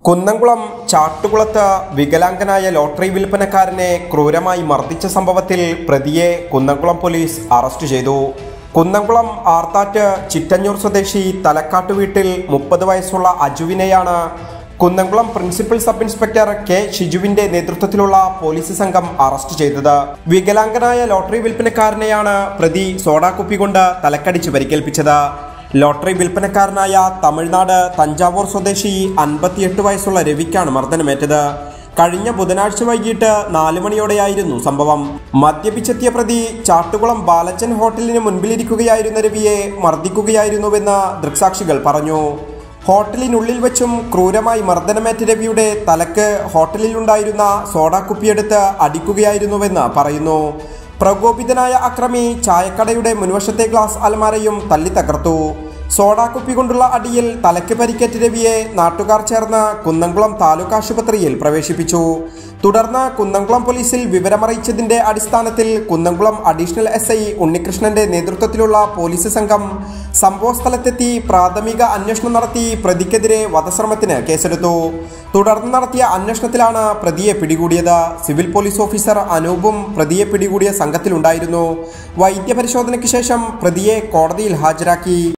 Kunnamkulam ചാട്ടുകുളത്ത് വികലാംഗനായ lottery വിൽപ്പനക്കാരനെ ക്രൂരമായി മർദ്ദിച്ച സംഭവത്തിൽ പ്രതിയെ കുന്നംകുളം പോലീസ് അറസ്റ്റ് ചെയ്തു കുന്നംകുളം ആർത്താറ്റ് ചിറ്റഞ്ഞൂർ സ്വദേശി തലക്കാട്ട് വീട്ടിൽ മുപ്പത് വയസ്സുള്ള അജുവിനെയാണ് Kunnamkulam principal sub inspector K ഷിജുവിന്റെ നേതൃത്വത്തിലുള്ള പോലീസ് സംഘം അറസ്റ്റ് ചെയ്തത് വികലാംഗനായ ലോട്ടറി വിൽപ്പനക്കാരനെയാണ് പ്രതി സോഡാക്കുപ്പി കൊണ്ട് തലക്കടിച്ച് പരിക്കേൽപ്പിച്ചത് ലോട്ടറി വിൽപ്പനക്കാരനായ തമിഴ്നാട് തഞ്ചാവൂർ സ്വദേശി അൻപത്തിയെട്ട് വയസ്സുള്ള രവിക്കാണ് മർദ്ദനമേറ്റത് കഴിഞ്ഞ ബുധനാഴ്ച വൈകിട്ട് നാലു മണിയോടെയായിരുന്നു സംഭവം മദ്യപിച്ചെത്തിയ പ്രതി ചാട്ടുകുളം ബാലച്ചൻ ഹോട്ടലിന് മുൻപിലിരിക്കുകയായിരുന്ന രവിയെ മർദ്ദിക്കുകയായിരുന്നുവെന്ന് ദൃക്സാക്ഷികൾ പറഞ്ഞു ഹോട്ടലിനുള്ളിൽ വെച്ചും ക്രൂരമായി മർദ്ദനമേറ്റ രവിയുടെ തലക്ക് ഹോട്ടലിലുണ്ടായിരുന്ന സോഡാ കുപ്പിയെടുത്ത് അടിക്കുകയായിരുന്നുവെന്ന് പറയുന്നു പ്രകോപിതനായ അക്രമി ചായക്കടയുടെ മുൻവശത്തെ ഗ്ലാസ് അലമാരയും തല്ലി തകർത്തു സോഡാ കുപ്പി കൊണ്ടുള്ള അടിയിൽ തലയ്ക്ക് പരിക്കേറ്റ രവിയെ നാട്ടുകാർ ചേർന്ന് കുന്നംകുളം താലൂക്ക് ആശുപത്രിയിൽ പ്രവേശിപ്പിച്ചു തുടർന്ന് കുന്നംകുളം പോലീസിൽ വിവരമറിയിച്ചതിന്റെ അടിസ്ഥാനത്തിൽ കുന്നംകുളം അഡീഷണൽ എസ് ഐ ഉണ്ണികൃഷ്ണന്റെ നേതൃത്വത്തിലുള്ള പോലീസ് സംഘം സംഭവസ്ഥലത്തെത്തി പ്രാഥമിക അന്വേഷണം നടത്തി പ്രതിക്കെതിരെ വധശ്രമത്തിന് കേസെടുത്തു തുടർന്ന് നടത്തിയ അന്വേഷണത്തിലാണ് പ്രതിയെ പിടികൂടിയത് സിവിൽ പോലീസ് ഓഫീസർ അനൂപും പ്രതിയെ പിടികൂടിയ സംഘത്തിലുണ്ടായിരുന്നു വൈദ്യപരിശോധനയ്ക്ക് ശേഷം പ്രതിയെ കോടതിയിൽ ഹാജരാക്കി